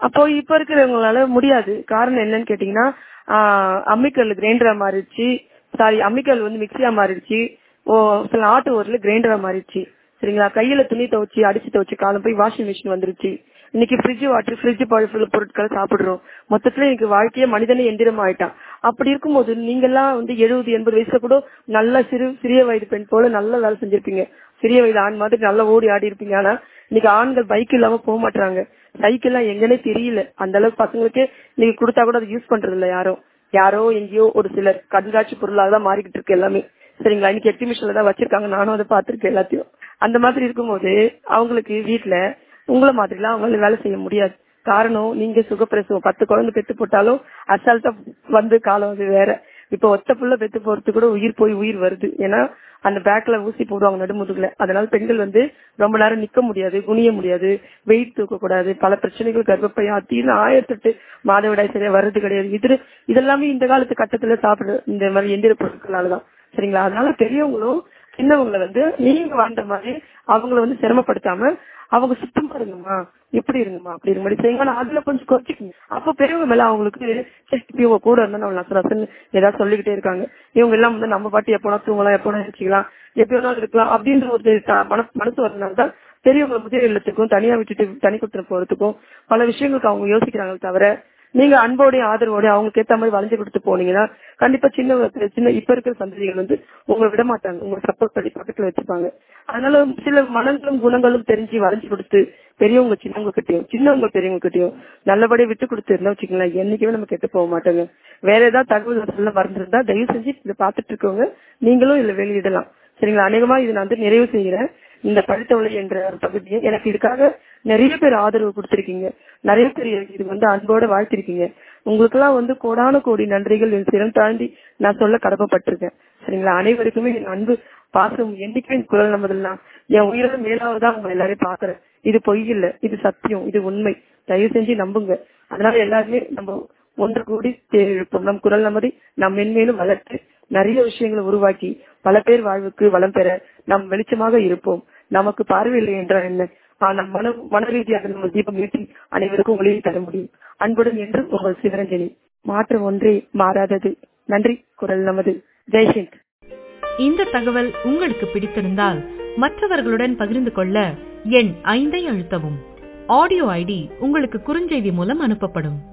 அப்போ இப்ப இருக்கிறவங்களால முடியாது காரணம் என்னன்னு கேட்டீங்கன்னா ஆஹ் அம்மிக்கல் கிரைண்டரா மாறிடுச்சு சாரி அம்மிக்கல் வந்து மிக்சியா மாறிடுச்சு ஓ சில ஆட்டு ஊர்ல கிரைண்டரா மாறிடுச்சு சரிங்களா கையில துணி துவைச்சு அடிச்சு துவைச்சு காலம் போய் வாஷிங் மிஷின் வந்துருச்சு இன்னைக்கு ஃப்ரிட்ஜ் வாட்டர் ஃப்ரிட்ஜ் பொருட்களை சாப்பிடுறோம் மொத்தத்துல இன்னைக்கு வாழ்க்கையே மனிதனே எந்திரம் ஆயிட்டான் அப்படி இருக்கும்போது நீங்க எல்லாம் வந்து எழுபது எண்பது வயசுல கூட நல்ல சிறு சிறிய வயது பெண் போல நல்ல வேலை செஞ்சிருப்பீங்க சிறிய வயது ஆண் மாதிரி நல்லா ஓடி ஆடி இருப்பீங்க ஆனா இன்னைக்கு ஆண்கள் பைக் இல்லாம போக மாட்டாங்க சைக்கிள் எல்லாம் எங்கன்னே தெரியல அந்த அளவுக்கு பசங்களுக்கு நீங்க கொடுத்தா கூட அதை யூஸ் பண்றது இல்ல யாரும் யாரோ எங்கேயோ ஒரு சிலர் கண்காட்சி பொருளாக தான் மாறிக்கிட்டு இருக்கு எல்லாமே சரிங்களா இன்னைக்கு எக்ஸிபிஷன்ல தான் வச்சிருக்காங்க நானும் அதை பார்த்திருக்கேன் எல்லாத்தையும் அந்த மாதிரி இருக்கும்போது அவங்களுக்கு வீட்டுல உங்களை மாதிரிலாம் அவங்களால வேலை செய்ய முடியாது காரணம் நீங்க சுகப்பிரசவம் பத்து குழந்தை பெத்து போட்டாலும் அசால்ட்டா வந்து காலம் வந்து வேற இப்ப ஒத்த புள்ள பெத்து போறது கூட உயிர் போய் உயிர் வருது ஏன்னா அந்த பேக்ல ஊசி போடுவாங்க நடுமுதுகுல அதனால பெண்கள் வந்து ரொம்ப நேரம் நிக்க முடியாது குனிய முடியாது வெயிட் தூக்க கூடாது பல பிரச்சனைகள் கர்ப்பப்பை அத்தின்னு ஆயிரத்தெட்டு மாதவிடாய் சரியா வர்றது கிடையாது இது இதெல்லாமே இந்த காலத்து கட்டத்துல சாப்பிடு இந்த மாதிரி எந்திர பொருட்களாலதான் சரிங்களா அதனால பெரியவங்களும் சின்னவங்களை வந்து நீங்க வாழ்ந்த மாதிரி அவங்கள வந்து சிரமப்படுத்தாம அவங்க சுத்தமா இருங்கம்மா இப்படி இருங்கம்மா அப்படி இருங்க மாதிரி செய்யுங்க ஆனா அதுல கொஞ்சம் குறைச்சிக்கங்க அப்ப பெரியவங்க மேல அவங்களுக்கு சரி, இப்ப இவங்க கூட இருந்தா நம்ம நச நசன்னு ஏதாவது சொல்லிக்கிட்டே இருக்காங்க இவங்க எல்லாம் வந்து நம்ம பாட்டு எப்போனா தூங்கலாம் எப்போனா வச்சுக்கலாம் எப்ப வேணாலும் இருக்கலாம் அப்படின்ற ஒரு த- மனசு மனசு வரதுனால தான் பெரியவங்க முதிய இல்லத்துக்கும் தனியா விட்டுட்டு தனி கொடுத்துட்டு போறதுக்கும் பல விஷயங்களுக்கு அவங்க யோசிக்கிறாங்களே தவிர நீங்க அன்போடய ஆதரவோட அவங்களுக்கு ஏத்த மாதிரி வளைஞ்சு கொடுத்து போனீங்கன்னா கண்டிப்பா சின்ன சின்ன இப்ப இருக்கிற சந்ததிகள் வந்து உங்களை விட மாட்டாங்க உங்களை சப்போர்ட் பண்ணி பக்கத்துல வச்சுப்பாங்க அதனால சில மனங்களும் குணங்களும் தெரிஞ்சு வளைஞ்சு கொடுத்து பெரியவங்க சின்னவங்க கிட்டயும் சின்னவங்க பெரியவங்க கிட்டயும் நல்லபடியா விட்டு கொடுத்து இருந்தா வச்சுக்கலாம் என்னைக்குமே நம்ம கெட்டு போக மாட்டோங்க வேற ஏதாவது தகவல் சொல்ல மறந்துருந்தா தயவு செஞ்சு இதை பார்த்துட்டு இருக்கவங்க நீங்களும் இதுல வெளியிடலாம் சரிங்களா அநேகமா இது நான் வந்து நிறைவு செய்கிறேன் இந்த படித்தவளை என்ற ஒரு பகுதியை எனக்கு இதுக்காக நிறைய பேர் ஆதரவு கொடுத்திருக்கீங்க நிறைய பேர் எனக்கு இது வந்து அன்போட வாழ்த்திருக்கீங்க உங்களுக்கெல்லாம் வந்து கோடான கோடி நன்றிகள் என் சிரம் தாண்டி நான் சொல்ல கடமைப்பட்டிருக்கேன் சரிங்களா அனைவருக்குமே என் அன்பு பாசம் என்னைக்குமே என் குரல் நமதெல்லாம் என் உயிரோட மேலாவதான் உங்க எல்லாரையும் பாக்குறேன் இது பொய் இல்ல இது சத்தியம் இது உண்மை தயவு செஞ்சு நம்புங்க அதனால எல்லாருமே நம்ம ஒன்று கூடி தேர்ப்போம் நம் குரல் நமதி நம் மென்மேலும் வளர்த்து நிறைய விஷயங்களை உருவாக்கி பல பேர் வாழ்வுக்கு வளம் பெற நாம் வெளிச்சமாக இருப்போம் நமக்கு பார்வை இல்லை என்றால் என்ன ஆனால் மன மன ரீதியாக நம்ம தீபம் ஏற்றி அனைவருக்கும் ஒளியை தர முடியும் அன்புடன் என்று உங்கள் சிவரஞ்சனி மாற்றம் ஒன்றே மாறாதது நன்றி குரல் நமது ஜெய்ஹிந்த் இந்த தகவல் உங்களுக்கு பிடித்திருந்தால் மற்றவர்களுடன் பகிர்ந்து கொள்ள எண் ஐந்தை அழுத்தவும் ஆடியோ ஐடி உங்களுக்கு குறுஞ்செய்தி மூலம் அனுப்பப்படும்